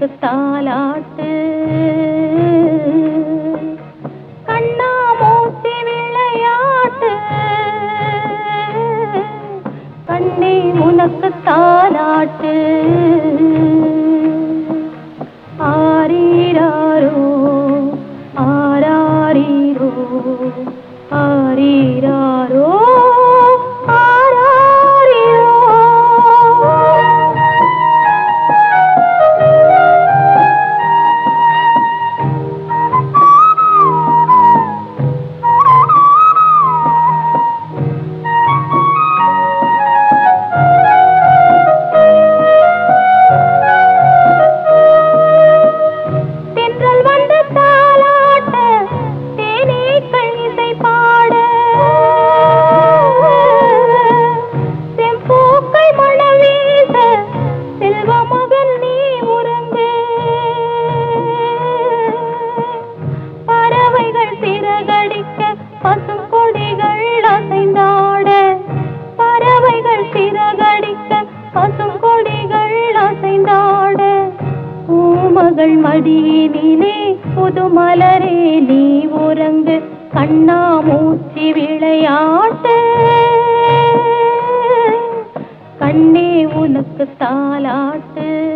உனக்கு தாலாட்டு கண்ணா மூச்சி விளையாட்டு கண்ணே உனக்கு தாலாட்டு ஆரீராரோ ஆராரீரோ ஆரீராரோ ஆராரீரோ தென்றல் வந்து தாலாட்ட தேனீக்கள் இசை பாட செம்பூக்கள் மணம் வீச செல்வ மகன் நீ உறங்கு பறவைகள் சிறகடிக்க பசும் கொடிகள் அசைந்தாட பறவைகள் சிறகடிக்க பசும் கொடிகள் அசைந்தாட பூமகள் மடியினிலே புது மலரே நீ உறங்கு கண்ணா மூச்சி விளையாட்டு கண்ணே உனக்கு தாலாட்டு